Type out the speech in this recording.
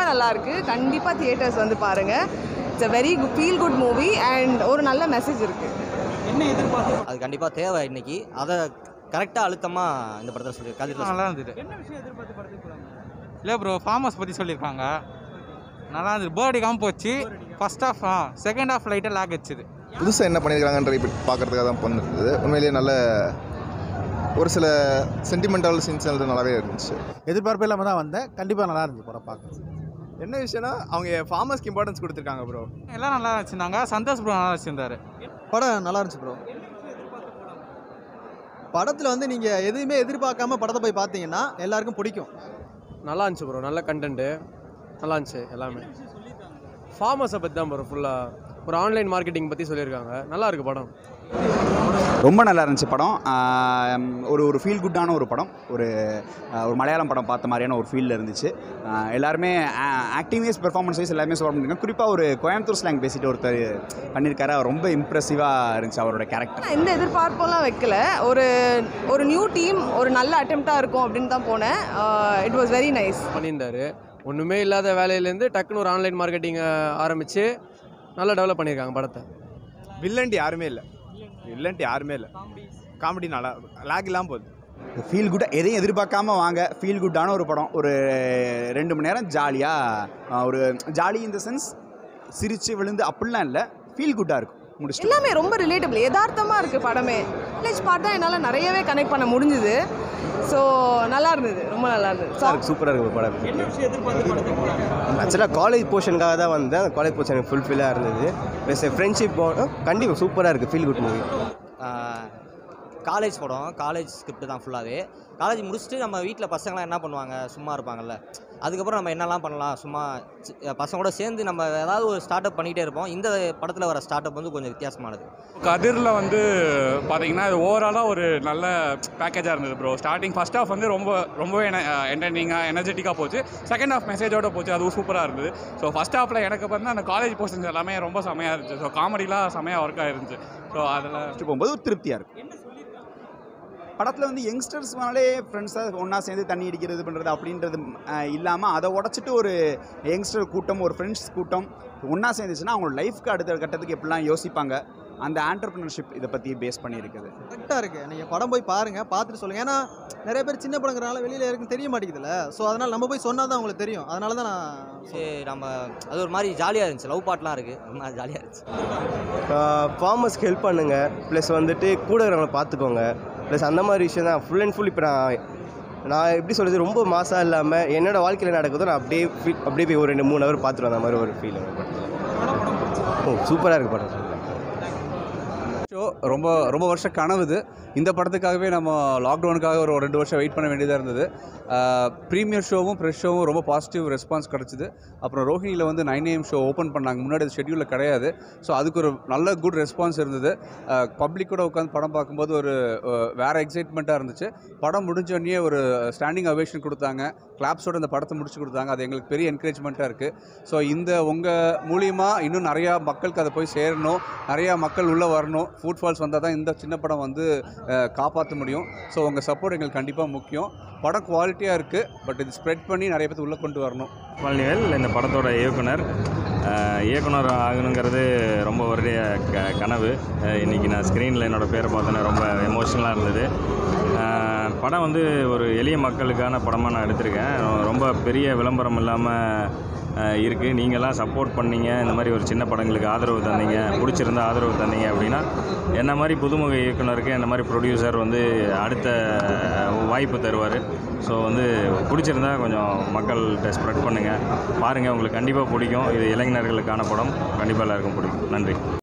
நல்லா இருக்கு கண்டிப்பாக தியேட்டர்ஸ் வந்து பாருங்கள் it's a very feel good movie and ஒரு நல்ல மெசேஜ் இருக்குது அது கண்டிப்பாக தேவை இன்னைக்கு அதை கரெக்டாக அழுத்தமாக இந்த படத்தில் சொல்லி கதிரில் நல்லா இருந்தது இல்லை ப்ரோ ஃபார்மர்ஸ் பற்றி சொல்லியிருக்காங்க நல்லா இருந்தது பேர்டு காம் போச்சு ஃபர்ஸ்ட் ஆஃப் ஆ செகண்ட் ஆஃப் லைட்டாக லேக் வச்சுது புதுசாக என்ன பண்ணியிருக்காங்கன்ற இப்போ பார்க்குறதுக்காக தான் பண்ணிருந்தது உண்மையிலேயே நல்ல ஒரு சில சென்டிமெண்டல் சீன்ஸ் நல்லாவே இருந்துச்சு எதிர்பார்ப்பே இல்லாமல் தான் வந்தேன் கண்டிப்பாக நல்லா இருந்துச்சு படம் பார்க்க என்ன விஷயம்னா அவங்க ஃபார்மர்ஸ்க்கு இம்பார்ட்டன்ஸ் கொடுத்துருக்காங்க ப்ரோ எல்லாம் நல்லா வச்சுருந்தாங்க சந்தோஷ் ப்ரோ நல்லா வச்சுருந்தாரு படம் நல்லா இருந்துச்சு ப்ரோ படத்தில் வந்து நீங்கள் எதுவுமே எதிர்பார்க்காம படத்தை போய் பார்த்தீங்கன்னா எல்லாருக்கும் பிடிக்கும் நல்லா இருந்துச்சு ப்ரோ நல்ல கண்டென்ட்டு நல்லா இருந்துச்சு எல்லாமே ஃபார்மர்ஸை பற்றி தான் ப்ரோ ஃபுல்லாக ஒரு ஆன்லைன் மார்க்கெட்டிங் பற்றி சொல்லியிருக்காங்க நல்லா இருக்கு படம் ரொம்ப நல்லா இருந்துச்சு படம் ஆம், ஒரு ஒரு ஃபீல் குட்டான ஒரு படம் ஒரு ஆ, ஒரு மலையாளம் படம் பார்த்த மாதிரியான ஒரு ஃபீலில் இருந்துச்சு ஆ, எல்லாருமே ஆக்டிங் வைஸ் பெர்ஃபார்மன்ஸ் வைஸ் எல்லாமே சொல்ல முடியுங்க குறிப்பாக ஒரு கோயம்புத்தூர் ஸ்லாங் பேசிட்டு ஒருத்தர் பண்ணியிருக்காரு அவர் ரொம்ப இம்ப்ரெசிவாக இருந்துச்சு அவரோட கேரக்டர் நான் எந்த எதிர்பார்ப்பெல்லாம் வைக்கல ஒரு ஒரு நியூ டீம் ஒரு நல்ல அட்டெம்ப்டாக இருக்கும் அப்படின்னு தான் போனேன் இட் வாஸ் வெரி நைஸ் பண்ணியிருந்தாரு ஒன்றுமே இல்லாத வேலையிலேருந்து டக்குன்னு ஒரு ஆன்லைன் மார்க்கெட்டிங்கை ஆரம்பித்து நல்லா டெவலப் பண்ணியிருக்காங்க படத்தை வில்லன்ட்டு யாருமே இல்லை வில்லன்ட்டு யாருமே இல்லை காமெடி நல்லா லேக் இல்லாமல் போகுது ஃபீல் குட்டாக எதையும் எதிர்பார்க்காம வாங்க ஃபீல் குட்டான ஒரு படம் ஒரு ரெண்டு மணி நேரம் ஜாலியாக ஒரு ஜாலி இந்த சென்ஸ் சிரித்து விழுந்து அப்படிலாம் இல்லை ஃபீல் குட்டாக இருக்கும் முடிச்சுட்டு எல்லாமே ரொம்ப ரிலேட்டபிள் யதார்த்தமாக இருக்குது படமே வில்லேஜ் பார்த்தா என்னால் நிறையவே கனெக்ட் பண்ண முடிஞ்சுது ஸோ நல்லா இருந்தது ரொம்ப நல்லா இருந்தது Song சூப்பராக இருக்குது படம் ஆக்சுவலாக காலேஜ் போர்ஷனுக்காக தான் வந்தேன் அந்த காலேஜ் போர்ஷன் ஃபுல்ஃபில்லாக இருந்தது ப்ளஸ் ஃப்ரெண்ட்ஷிப் கண்டிப்பாக சூப்பராக இருக்குது ஃபீல் குட் மூவி காலேஜ் படம் காலேஜ் ஸ்கிரிப்ட் தான் ஃபுல்லாகவே காலேஜ் முடிச்சுட்டு நம்ம வீட்டில் பசங்களாம் என்ன பண்ணுவாங்க சும்மா இருப்பாங்கல்ல அதுக்கப்புறம் நம்ம என்னெல்லாம் பண்ணலாம் சும்மா சி- பசங்களோட சேர்ந்து நம்ம ஏதாவது ஒரு ஸ்டார்ட் அப் பண்ணிகிட்டே இருப்போம் இந்த படத்தில் வர ஸ்டார்ட் அப் வந்து கொஞ்சம் வித்தியாசமானது கதிரில் வந்து பார்த்தீங்கன்னா இது ஓவராலாக ஒரு நல்ல பேக்கேஜாக இருந்தது ப்ரோ ஸ்டார்டிங் ஃபர்ஸ்ட் ஹாஃப் வந்து ரொம்ப ரொம்பவே என்டர்டெய்னிங்காக எனர்ஜெட்டிக்காக போச்சு செகண்ட் ஹாஃப் மெசேஜோட போச்சு அதுவும் சூப்பராக இருந்தது ஸோ ஃபர்ஸ்ட் ஹாஃபில் எனக்கு வந்து அந்த காலேஜ் போர்ஷன்ஸ் எல்லாமே ரொம்ப செமையாக இருந்துச்சு ஸோ காமெடிலாம் செமையாக ஒர்க் ஆயிருந்துச்சு ஸோ அதில் ஃபஸ்ட்டு போகும்போது ஒரு திருப்தியாக இருக்கும் படத்தில் வந்து யங்ஸ்டர்ஸ்னாலே ஃப்ரெண்ட்ஸாக ஒன்றா சேர்ந்து தண்ணி அடிக்கிறது பண்ணுறது அப்படின்றது இல்லாமல் அதை உடச்சிட்டு ஒரு யங்ஸ்டர் கூட்டம் ஒரு ஃப்ரெண்ட்ஸ் கூட்டம் ஒன்றா சேர்ந்துச்சுன்னா அவங்க லைஃப்க்கு அடுத்த கட்டத்துக்கு எப்படிலாம் யோசிப்பாங்க அந்த ஆண்டர்பிரினர்ஷிப் இதை பற்றி பேஸ் பண்ணியிருக்குது கரெக்டாக இருக்குது நீங்கள் படம் போய் பாருங்கள் பார்த்துட்டு சொல்லுங்கள் ஏன்னா நிறைய பேர் சின்ன படங்கிறனால வெளியில் இருக்குன்னு தெரிய மாட்டேங்குதுல்ல ஸோ அதனால் நம்ம போய் சொன்னால் தான் உங்களுக்கு தெரியும் அதனால தான் நான் சரி நம்ம அது ஒரு மாதிரி ஜாலியாக இருந்துச்சு லவ் பாட்லாம் இருக்குது ரொம்ப ஜாலியாக இருந்துச்சு ஃபார்மர்ஸ்க்கு ஹெல்ப் பண்ணுங்கள் ப்ளஸ் வந்துட்டு கூட இருக்கிறவங்கள பார்த்துக்கோங்க ப்ளஸ் அந்த மாதிரி விஷயம் தான் ஃபுல் அண்ட் ஃபுல் இப்போ நான் நான் எப்படி சொல்கிறது ரொம்ப மாசாக இல்லாமல் என்னோட வாழ்க்கையில் நடக்குதோ நான் அப்படியே feel- அப்படியே போய் ஒரு ரெண்டு மூணு ஹவர் பார்த்துட்டு வந்த மாதிரி ஒரு ஃபீல் ஓ சூப்பராக இருக்குது படம் ஷோ ரொம்ப ரொம்ப வருஷம் கனவு இது இந்த படத்துக்காகவே நம்ம லாக்டவுனுக்காக ஒரு ரெண்டு வருஷம் வெயிட் பண்ண வேண்டியதாக இருந்தது ப்ரீமியர் ஷோவும் ப்ரெஷ் ஷோவும் ரொம்ப பாசிட்டிவ் ரெஸ்பான்ஸ் கிடச்சிது அப்புறம் ரோஹிணியில் வந்து நைன் ஏஎம் ஷோ ஓப்பன் பண்ணாங்க முன்னாடி அது ஷெட்யூலில் கிடையாது ஸோ அதுக்கு ஒரு நல்ல குட் ரெஸ்பான்ஸ் இருந்தது பப்ளிக்கோட உட்காந்து படம் பார்க்கும்போது ஒரு அஹ், வேற எக்ஸைட்மெண்ட்டாக இருந்துச்சு படம் முடிஞ்ச உடனே ஒரு ஸ்டாண்டிங் அவேஷன் கொடுத்தாங்க கிளாப்ஸோட இந்த படத்தை முடிச்சு கொடுத்தாங்க அது எங்களுக்கு பெரிய என்கரேஜ்மெண்ட்டாக இருக்குது ஸோ இந்த உங்கள் மூலியமாக இன்னும் நிறையா மக்களுக்கு அதை போய் சேரணும் நிறையா மக்கள் உள்ளே வரணும் ஃபுட் ஃபால்ஸ் வந்தால் தான் இந்த சின்ன படம் வந்து காப்பாற்ற முடியும் ஸோ உங்கள் சப்போர்ட் எங்களுக்கு கண்டிப்பாக முக்கியம் படம் குவாலிட்டியாக இருக்குது பட் இது ஸ்ப்ரெட் பண்ணி நிறைய பேர் உள்ளே கொண்டு வரணும் பழனிவேல் இந்த படத்தோட இயக்குனர் அஹ், இயக்குனர் ஆகணுங்கிறது ரொம்ப வருடைய க கனவு அஹ், இன்னைக்கு நான் ஸ்க்ரீனில் என்னோடய பேரை பார்த்தோன்னே ரொம்ப எமோஷ்னலாக இருந்தது அஹ், படம் வந்து ஒரு எளிய மக்களுக்கான படமாக நான் எடுத்திருக்கேன் ரொம்ப பெரிய விளம்பரம் இல்லாமல் இருக்குது நீங்களாம் சப்போர்ட் பண்ணீங்க இந்த மாதிரி ஒரு சின்ன படங்களுக்கு ஆதரவு தந்தீங்க பிடிச்சிருந்தா ஆதரவு தந்தீங்க அப்படின்னா என்ன மாதிரி புதுமுக இயக்குனருக்கு என்ன மாதிரி ப்ரொடியூசர் வந்து அடுத்த வாய்ப்பு தருவார் ஸோ வந்து பிடிச்சிருந்தா கொஞ்சம் மக்கள்கிட்ட ஸ்ப்ரெட் பண்ணுங்கள் பாருங்கள் உங்களுக்கு கண்டிப்பாக பிடிக்கும் இது இளைஞர்களுக்கான படம் கண்டிப்பாக எல்லாருக்கும் பிடிக்கும் நன்றி